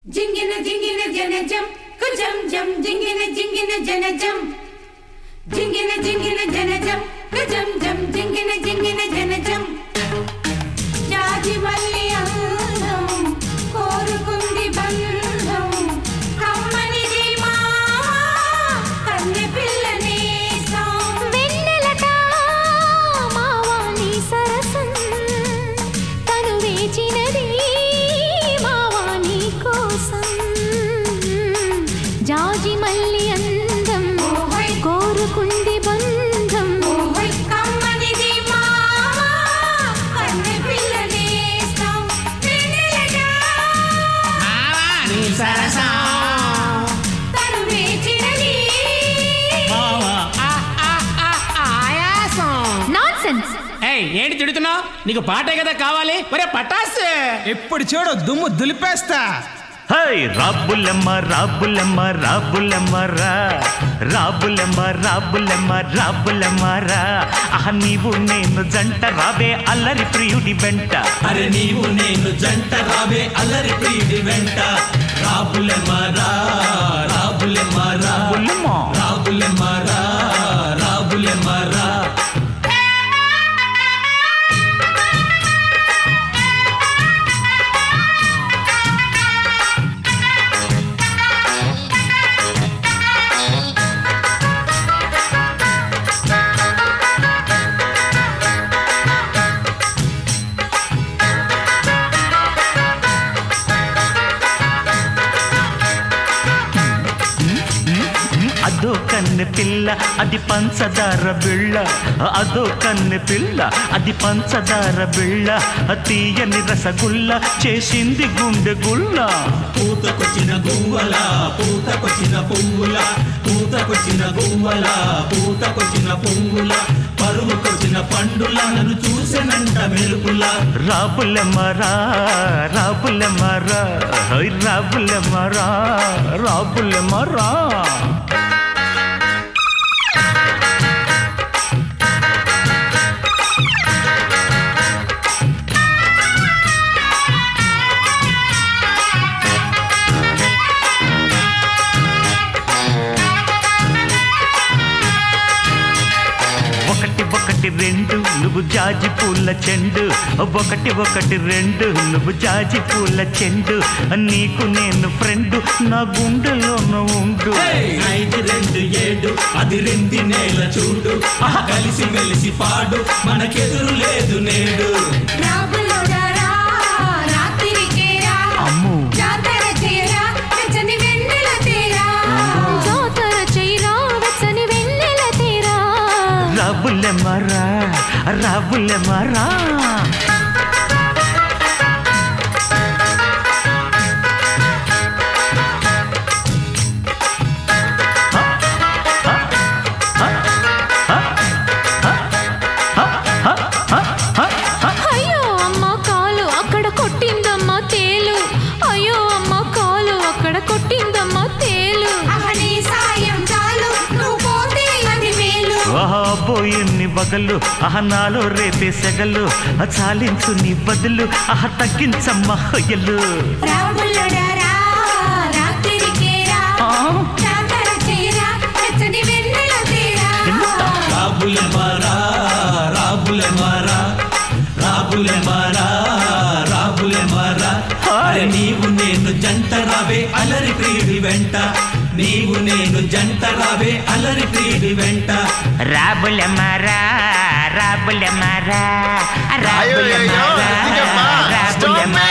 జింగిన జింగిన జనజం కుజం జం జింగిన జింగిన జనజం జింగిన జింగిన జనజం కుజం జం జింగిన జింగిన జనజం జాజి మల్లి అందం కోరుకుంది బంధం కమ్మనిది మా కన్నె పిల్లనేసం వెన్నెలట మావాని సరసం తను వేచినది మావాని కోసం జాజి మల్లి అందం ఓహోయ్. కోరుకుంది బంధం ఓహోయ్ కమ్మనిది మా కన్నె పిల్లనేసం వెన్నెలగా నీ సరసం తను వేచినది మావా. ఆ, ఆ, ఆ, ఆయాసం నాన్సెన్స్ ఏయ్ ఏంటి తిడుతున్నావు నీకు పాటే కదా కావాలి ఒరే పటాస్ ఎప్పుడు చూడు దుమ్ము దులిపేస్తా హై రాబులమ్మ రాబులమ్మ రాబులమ్మ రా రాబులమ్మ రాబులమ్మ రాబులమ్మ రా ఆహ నీవు నేను జంట రావే అల్లరి ప్రియుడి వెంట అరే నీవు నేను జంట రావే అల్లరి ప్రియుడి వెంట రాబులె మారా రాబులె మారా బుల్లమ్మ రాబులె మారా రాబులె మారా అదో కన్నె పిల్ల అది పంచదార బిళ్ళ అదో కన్నె పిల్ల అది పంచదార బిళ్ళ తీయని రసగుల్ల చేసింది గుండె గుల్ల పూతకొచ్చిన గువ్వల పూతకొచ్చిన పువ్వుల పూతకొచ్చిన గువ్వల పూతకొచ్చిన పువ్వుల పరువుకొచ్చిన పండుల నన్ను చూసెనంట మెరుపుల రాబులమ్మరా రాబులమ్మరా హై రాబులమ్మరా రాబులమ్మరా ఒకటి ఒకటి రెండు నువ్వు జాజి పూల చెండు ఒకటి ఒకటి రెండు నువ్వు జాజి పూల చెండు నీకు నేను ఫ్రెండ్ నా గుండెలో ఉండు ఐదు రెండు ఏడు అది రెండి నేల చూడు ఆహా, కలిసి మెలిసి పాడు మనకెదురు లేదు నేడు రాబులోడారా రాత్రికేరా అమ్ము జాతర చేరా వెచ్చని వెన్నెల తీరా జాతర చైరా వెచ్చని వెన్నెల తీరా రాబులమ్మరా రాబులమ్మరా అయ్యో అమ్మ కాలు అక్కడ కొట్టిందమ్మ తేలు అయ్యో అమ్మ కాలు అక్కడ కొట్టిందమ్మ తేలు అవని సాయం చాలు నువ్వు పోతే అది మేలు ఆహా పోయిన్ని బగలు ఆహ నాలో రేపే సెగలు ఆ చాలించు నీ బదులు ఆహ తగ్గించమ్మ హొయ్యలు రాబులోడారా రాత్రికేరా జాతర చేరా వెచ్చని వెన్నెల తీరా రాబులె మారా రాబులె మారా రాబులె మారా రాబులె మారా అరే నీవు నేను జంట రావే అలరి ప్రియుడి వెంట నీవు నేను జంట రావే అలరి ప్రియుడి వెంట రాబులమ్మరా రాబులమ్మరా అయ్యో, అయ్యో, అయ్యో, రాబులమ్మరా దిగమ్మా. Stop, రాబులమ్మరా